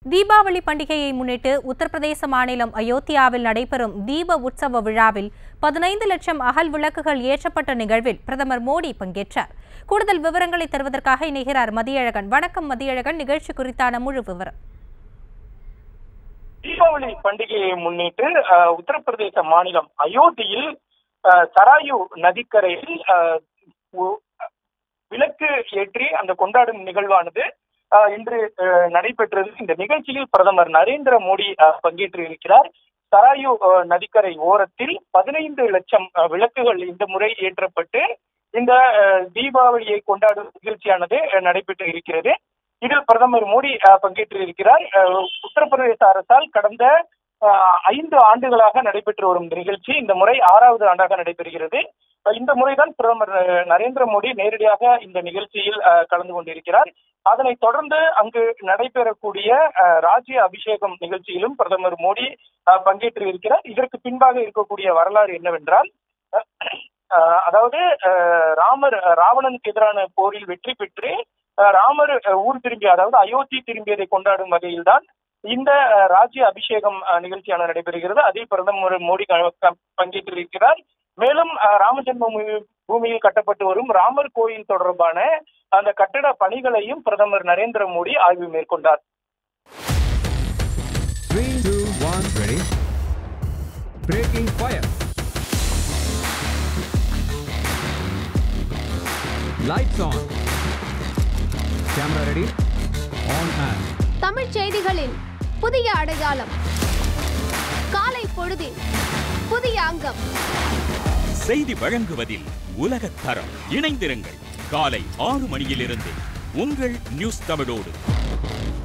தீபாவளி பண்டிகையை முன்னிட்டு உத்தரப்பிரதேச மாநிலம் அயோத்தியாவில் நடைபெறும் தீப உற்சவ விழாவில் பதினைந்து லட்சம் அகல் விளக்குகள் ஏற்றப்பட்ட நிகழ்வில் பிரதமர் மோடி பங்கேற்றார் கூடுதல் விவரங்களை தருவதற்காக இணைகிறார் மதியழகன் வணக்கம் மதியழகன் நிகழ்ச்சி குறித்தான முழு விவரம் தீபாவளி பண்டிகையை முன்னிட்டு அஹ், உத்தரப்பிரதேச மாநிலம் அயோத்தியில் அஹ், சராயு நதிக்கரையில் அஹ், உ- விளக்கு ஏற்றி அந்த கொண்டாடும் நிகழ்வானது அஹ், இன்று அஹ், நடைபெற்றது இந்த நிகழ்ச்சியில் பிரதமர் நரேந்திர மோடி அஹ், பங்கேற்று இருக்கிறார் சராயு அஹ், நதிக்கரை ஓரத்தில் பதினைந்து லட்சம் அஹ், விளக்குகள் இந்த முறை ஏற்றப்பட்டு இந்த அஹ், தீபாவளியை கொண்டாடும் நிகழ்ச்சியானது அஹ், நடைபெற்று இருக்கிறது இதில் பிரதமர் மோடி அஹ், பங்கேற்று இருக்கிறார் அஹ், உத்தரப்பிரதேச அரசால் கடந்த அஹ், ஐந்து ஆண்டுகளாக நடைபெற்று வரும் இந்த நிகழ்ச்சி இந்த முறை ஆறாவது ஆண்டாக நடைபெறுகிறது அஹ், இந்த முறைதான் பிரதமர் அஹ், நரேந்திர மோடி நேரடியாக இந்த நிகழ்ச்சியில் அஹ், கலந்து கொண்டிருக்கிறார் அதனைத் தொடர்ந்து அங்கு நடைபெறக்கூடிய அஹ், ராஜ்ய அபிஷேகம் நிகழ்ச்சியிலும் பிரதமர் மோடி அஹ், பங்கேற்று இருக்கிறார் இதற்கு பின்பாக இருக்கக்கூடிய வரலாறு என்னவென்றால் அஹ், அதாவது அஹ், ராமர் அஹ், ராவணனுக்கு எதிரான போரில் வெற்றி பெற்று அஹ், ராமர் அஹ், ஊர் திரும்பிய அதாவது அயோத்தி திரும்பியதை கொண்டாடும் வகையில்தான் இந்த அஹ், ராஜ்ய அபிஷேகம் அஹ், நிகழ்ச்சியானது நடைபெறுகிறது அதில் பிரதமர் மோடி க- க- பங்கேற்றிருக்கிறார் மேலும் அஹ், ராம ஜென்மபூமி பூமியில் கட்டப்பட்டு வரும் ராமர் கோயில் தொடர்பான அந்த கட்டட பணிகளையும் பிரதமர் நரேந்திர மோடி ஆய்வு மேற்கொண்டார் Three, two, one, ready. Breaking fire. Lights on. Camera ready. On and. Tamil செய்திகளின் புதிய அடையாளம் காலை பொழுதின் புதிய அங்கம் செய்தி வழங்குவதில் உலகத் தரம் இணைந்திருங்கள் காலை ஆறு மணியிலிருந்து உங்கள் நியூஸ் தமிழோடு